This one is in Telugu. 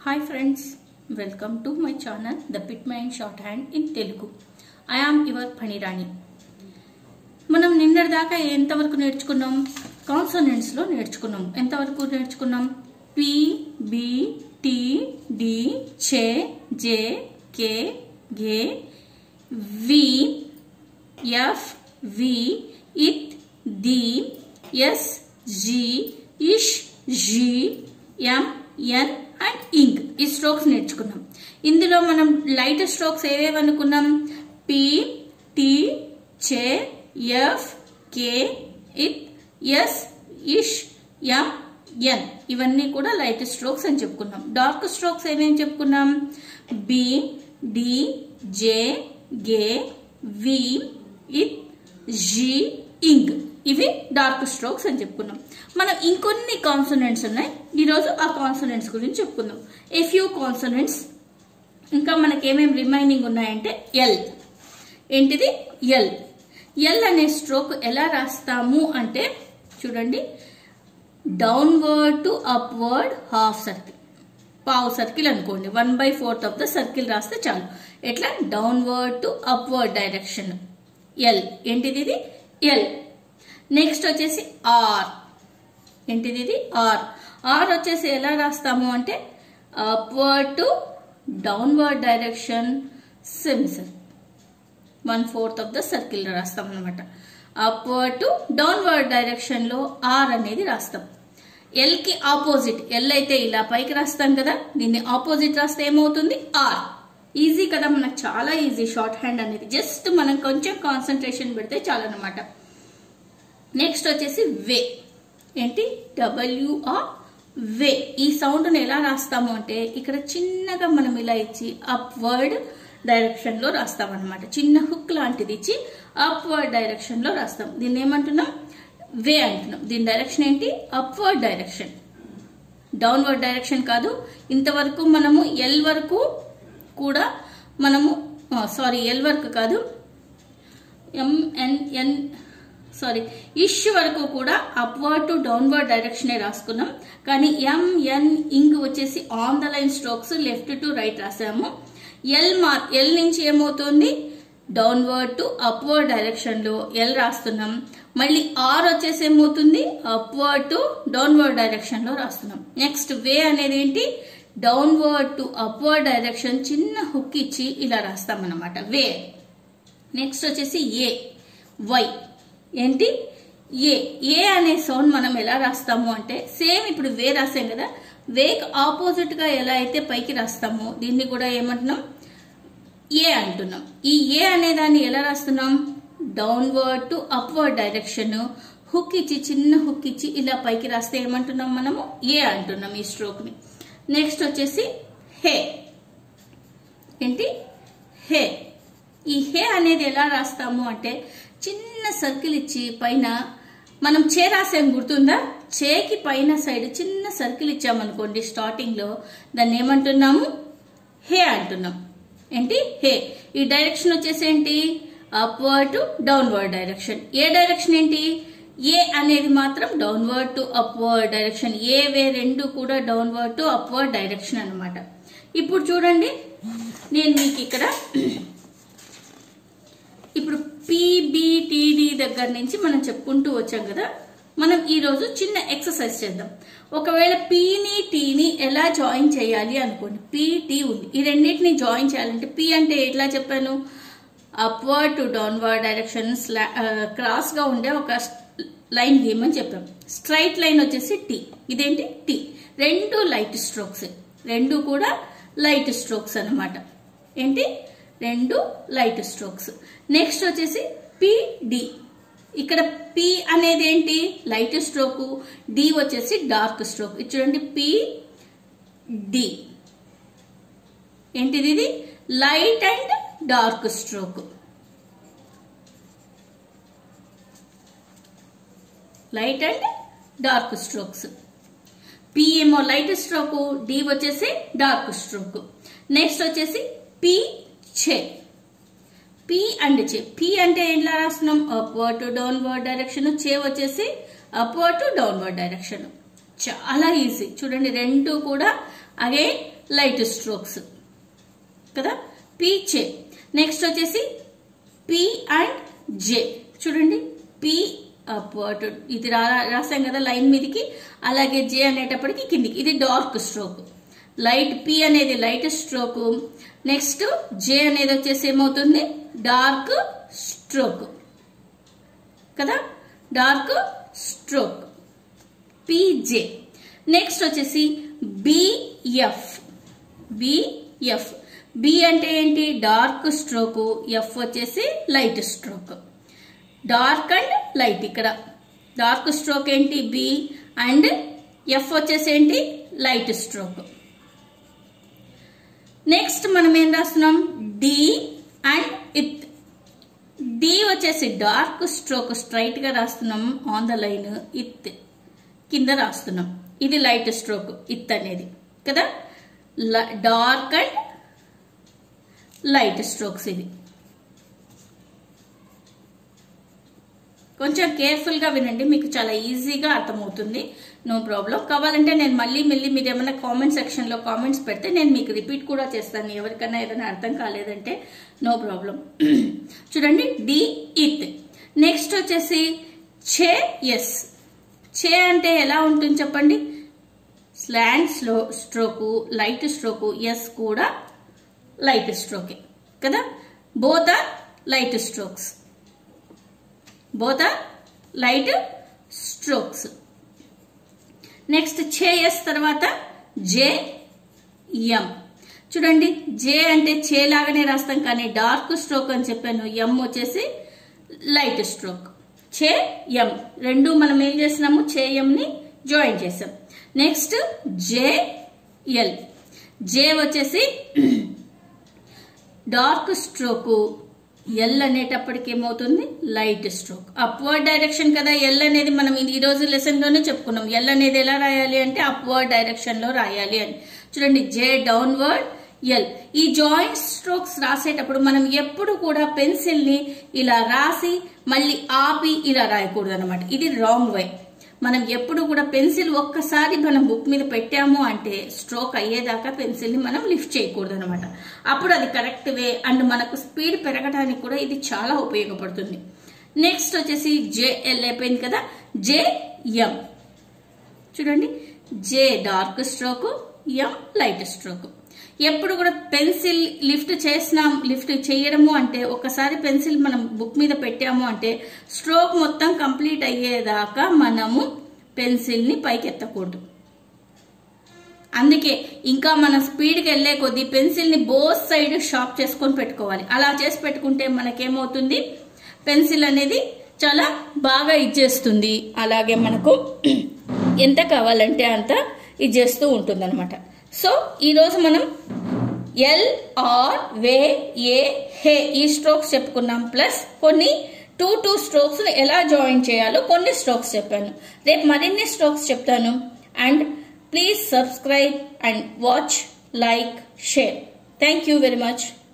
hi friends welcome to my channel the Pitman shorthand in Telugu I am your Phanirani మనం నిన్నటి దాకా ఎంతవరకు నేర్చుకున్నాం కాన్సోనెంట్స్ లో నేర్చుకున్నాం ఎంతవరకు నేర్చుకున్నాం P B T D chay J K gay V F V ith thee S Z ish zhee M N and ing ఈ స్ట్రోక్స్ నేర్చుకున్నాం ఇందులో మనం లైట్ స్ట్రోక్స్ ఏవేవి అనుకున్నాం P T chay F K ith S ish M ఎన్ ఇవన్నీ కూడా లైట్ స్ట్రోక్స్ అని చెప్పుకున్నాం డార్క్ స్ట్రోక్స్ ఏమేమి చెప్పుకున్నాం B D J gay V ith Z ing ఇవి డార్క్ స్ట్రోక్స్ అని చెప్పుకున్నాం మనం ఇంకొన్ని కాన్సనెంట్స్ ఉన్నాయి ఈరోజు ఆ కాన్సనెంట్స్ గురించి చెప్పుకుందాం ఏ ఫ్యూ కాన్సనెంట్స్ ఇంకా మనకి ఏమేమి రిమైనింగ్ ఉన్నాయంటే ఎల్ ఏంటిది ఎల్ ఎల్ అనే స్ట్రోక్ ఎలా రాస్తాము అంటే చూడండి downward to upward half circle పావు సర్కిల్ అనుకోండి one by fourth of the circle రాస్తే చాలు ఎట్లా downward to upward direction L ఏంటిది ఇది ఎల్ నెక్స్ట్ వచ్చేసి ఆర్ ఏంటిది ఇది ఆర్ ఆర్ వచ్చేసి ఎలా రాస్తాము అంటే upward to downward direction semicircle one fourth of the circle రాస్తాం అనమాట అప్వర్డ్ టు డౌన్వర్డ్ డైరెక్షన్ లో ఆర్ అనేది రాస్తాం ఎల్ కి ఆపోజిట్ ఎల్ అయితే ఇలా పైకి రాస్తాం కదా దీన్ని ఆపోజిట్ రాస్తే ఏమవుతుంది ఆర్ ఈజీ కదా మనకు చాలా ఈజీ షార్ట్ హ్యాండ్ అనేది జస్ట్ మనం కొంచెం కాన్సన్ట్రేషన్ పెడితే చాలన్నమాట నెక్స్ట్ వచ్చేసి వే ఏంటి డబ్ల్యూఆర్ వే ఈ సౌండ్ని ఎలా రాస్తాము అంటే ఇక్కడ చిన్నగా మనం ఇలా ఇచ్చి అప్వర్డ్ డైరెక్షన్ లో రాస్తాం అనమాట చిన్న హుక్ లాంటిది ఇచ్చి అప్వర్డ్ డైరెక్షన్ లో రాస్తాం దీన్ని ఏమంటున్నాం వే అంటున్నాం దీని డైరెక్షన్ ఏంటి అప్వర్డ్ డైరెక్షన్ డౌన్వర్డ్ డైరెక్షన్ కాదు ఇంతవరకు మనము ఎల్ వరకు కూడా మనము సారీ ఎల్ వరకు కాదు ఎంఎన్ఎన్ సారీ ఇష్ వరకు కూడా అప్వర్డ్ టు డౌన్వర్డ్ డైరెక్షనే రాసుకున్నాం కానీ ఎంఎన్ ఇంగ్ వచ్చేసి on the line strokes left to right రాసాము ఎల్ మార్ ఎల్ నుంచి ఏమవుతుంది డౌన్వర్డ్ టు అప్వర్డ్ డైరెక్షన్ లో ఎల్ రాస్తున్నాం మళ్ళీ ఆర్ వచ్చేసి ఏమవుతుంది అప్వర్డ్ టు డౌన్వర్డ్ డైరెక్షన్ లో రాస్తున్నాం నెక్స్ట్ వే అనేది ఏంటి డౌన్వర్డ్ టు అప్వర్డ్ డైరెక్షన్ చిన్న హుక్ ఇచ్చి ఇలా రాస్తాం అనమాట వే నెక్స్ట్ వచ్చేసి ఏ వై ఏంటి ఏ ఏ అనే సౌండ్ మనం ఎలా రాస్తాము అంటే సేమ్ ఇప్పుడు వే రాసాం కదా వేకి ఆపోజిట్ గా ఎలా అయితే పైకి రాస్తామో దీన్ని కూడా ఏమంటున్నాం ఏ అంటున్నాం ఈ ఏ అనే దాన్ని ఎలా రాస్తున్నాం downward to upward direction hook ఇచ్చి చిన్న హుక్ ఇచ్చి ఇలా పైకి రాస్తే ఏమంటున్నాం మనము ఏ అంటున్నాం ఈ స్ట్రోక్ ని నెక్స్ట్ వచ్చేసి హే ఏంటి హే ఈ హే అనేది ఎలా రాస్తాము అంటే చిన్న సర్కిల్ ఇచ్చి పైన మనం చే రాసాం గుర్తుందా చేకి పైన సైడ్ చిన్న సర్కిల్ ఇచ్చామనుకోండి స్టార్టింగ్ లో దాన్ని ఏమంటున్నాము హే అంటున్నాం ఏంటి హే ఈ డైరెక్షన్ వచ్చేసి ఏంటి అప్వర్డ్ టు డౌన్వర్డ్ డైరెక్షన్ ఏ డైరెక్షన్ ఏంటి ఏ అనేది మాత్రం డౌన్వర్డ్ టు అప్వర్డ్ డైరెక్షన్ ఏ వే రెండు కూడా డౌన్వర్డ్ టు అప్వర్డ్ డైరెక్షన్ అనమాట ఇప్పుడు చూడండి నేను మీకు ఇక్కడ ఇప్పుడు పీబీటీడీ దగ్గర నుంచి మనం చెప్పుకుంటూ వచ్చాం కదా మనం ఈ రోజు చిన్న ఎక్సర్సైజ్ చేద్దాం ఒకవేళ పీని టీని ఎలా జాయిన్ చేయాలి అనుకోండి పీ టీ ఉంది ఈ రెండింటిని జాయిన్ చేయాలంటే పీ అంటే ఎట్లా చెప్పాను upward to downward direction cross గా ఉండే ఒక లైన్ గీయమని చెప్పాం స్ట్రైట్ లైన్ వచ్చేసి టీ ఇదేంటి టీ రెండు లైట్ స్ట్రోక్స్ రెండు కూడా లైట్ స్ట్రోక్స్ అనమాట ఏంటి రెండు లైట్ స్ట్రోక్స్ నెక్స్ట్ వచ్చేసి పిడి ఇక్కడ పి అనేది ఏంటి లైట్ స్ట్రోక్ డి వచ్చేసి డార్క్ స్ట్రోక్ ఇది చూడండి పి డి ఏంటిది ఇది light and dark stroke light and dark strokes P ఏమో లైట్ స్ట్రోక్ డి వచ్చేసి డార్క్ స్ట్రోక్ నెక్స్ట్ వచ్చేసి P chay P and chay P అంటే ఎలా రాస్తున్నాం upward to downward direction chay వచ్చేసి అప్వర్డ్ టు డౌన్వర్డ్ డైరెక్షన్ చాలా ఈజీ చూడండి రెండు కూడా అగే లైట్ స్ట్రోక్స్ కదా పి చే నెక్స్ట్ వచ్చేసి పి అండ్ జే చూడండి పి అప్వర్డ్ ఇది రా- రాసాం కదా లైన్ మీదకి అలాగే జే అనేటప్పటికి కిందికి ఇది డార్క్ స్ట్రోక్ లైట్ పి అనేది లైట్ స్ట్రోక్ నెక్స్ట్ జే అనేది వచ్చేసి ఏమవుతుంది డార్క్ స్ట్రోక్ కదా డార్క్ స్ట్రోక్ పిజే నెక్స్ట్ వచ్చేసి బిఎఫ్ బిఎఫ్ బి అంటే ఏంటి డార్క్ స్ట్రోక్ ఎఫ్ వచ్చేసి light stroke dark and light ఇక్కడ డార్క్ స్ట్రోక్ ఏంటి బి అండ్ ఎఫ్ వచ్చేసి ఏంటి లైట్ స్ట్రోక్ నెక్స్ట్ మనం ఏం రాస్తున్నాం డి అండ్ ఇత్ డి వచ్చేసి డార్క్ స్ట్రోక్ స్ట్రైట్ గా రాస్తున్నాం ఆన్ ద లైన్ ఇత్ కింద రాస్తున్నాం ఇది లైట్ స్ట్రోక్ ఇత్ అనేది కదా డార్క్ అండ్ లైట్ స్ట్రోక్స్ ఇది కొంచెం కేర్ఫుల్ గా వినండి మీకు చాలా ఈజీగా అర్థమవుతుంది నో ప్రాబ్లం కావాలంటే నేను మళ్ళీ మళ్ళీ మీరు ఏమైనా కామెంట్ సెక్షన్ లో కామెంట్స్ పెడితే నేను మీకు రిపీట్ కూడా చేస్తాను ఎవరికైనా ఏదైనా అర్థం కాలేదంటే నో ప్రాబ్లం చూడండి డి ఇత్ నెక్స్ట్ వచ్చేసి ఛే ఎస్ ఛే అంటే ఎలా ఉంటుంది చెప్పండి slant slow stroke light stroke S కూడా లైట్ స్ట్రోకే కదా both are light strokes both are light strokes next chay S తర్వాత జే ఎం చూడండి జే అంటే చే లాగానే రాస్తాం కానీ డార్క్ స్ట్రోక్ అని చెప్పాను ఎం వచ్చేసి లైట్ స్ట్రోక్ చే ఎం రెండు మనం ఏం చేసినాము చే ని జాయిన్ చేసాం నెక్స్ట్ జే ఎల్ జే వచ్చేసి డార్క్ స్ట్రోక్ ఎల్ అనేటప్పటికి ఏమవుతుంది లైట్ స్ట్రోక్ అప్వర్డ్ డైరెక్షన్ కదా ఎల్ అనేది మనం ఇది ఈ రోజు లెసన్ లోనే చెప్పుకున్నాం ఎల్ అనేది ఎలా రాయాలి అంటే అప్వర్డ్ డైరెక్షన్ లో రాయాలి అని చూడండి జే డౌన్వర్డ్ ఎల్ ఈ జాయింట్ స్ట్రోక్స్ రాసేటప్పుడు మనం ఎప్పుడు కూడా పెన్సిల్ ని ఇలా రాసి మళ్ళీ ఆపి ఇలా రాయకూడదు అనమాట ఇది రాంగ్ వే మనం ఎప్పుడు కూడా పెన్సిల్ ఒక్కసారి మనం బుక్ మీద పెట్టాము అంటే స్ట్రోక్ అయ్యేదాకా పెన్సిల్ ని మనం లిఫ్ట్ చేయకూడదు అనమాట అప్పుడు అది కరెక్ట్ వే అండ్ మనకు స్పీడ్ పెరగడానికి కూడా ఇది చాలా ఉపయోగపడుతుంది నెక్స్ట్ వచ్చేసి జేఎల్ అయిపోయింది కదా జేఎం చూడండి J dark stroke M light stroke ఎప్పుడు కూడా పెన్సిల్ లిఫ్ట్ చేసినాం లిఫ్ట్ చేయడము అంటే ఒకసారి పెన్సిల్ మనం బుక్ మీద పెట్టాము అంటే స్ట్రోక్ మొత్తం కంప్లీట్ అయ్యేదాకా మనము పెన్సిల్ ని పైకి ఎత్తకూడదు అందుకే ఇంకా మనం స్పీడ్కి వెళ్లే కొద్దీ పెన్సిల్ ని బోత్ సైడ్ షార్ప్ చేసుకొని పెట్టుకోవాలి అలా చేసి పెట్టుకుంటే మనకేమవుతుంది పెన్సిల్ అనేది చాలా బాగా ఇచ్చేస్తుంది అలాగే మనకు ఎంత కావాలంటే అంత ఇచ్చేస్తూ ఉంటుంది అనమాట సో ఈరోజు మనం ఎల్ ఆర్ వే ఏ హే ఈ స్ట్రోక్స్ చెప్పుకున్నాం ప్లస్ కొన్ని టూ టూ స్ట్రోక్స్ ఎలా జాయిన్ చేయాలో కొన్ని స్ట్రోక్స్ చెప్పాను రేపు మరిన్ని స్ట్రోక్స్ చెప్తాను and please subscribe and watch like share thank you very much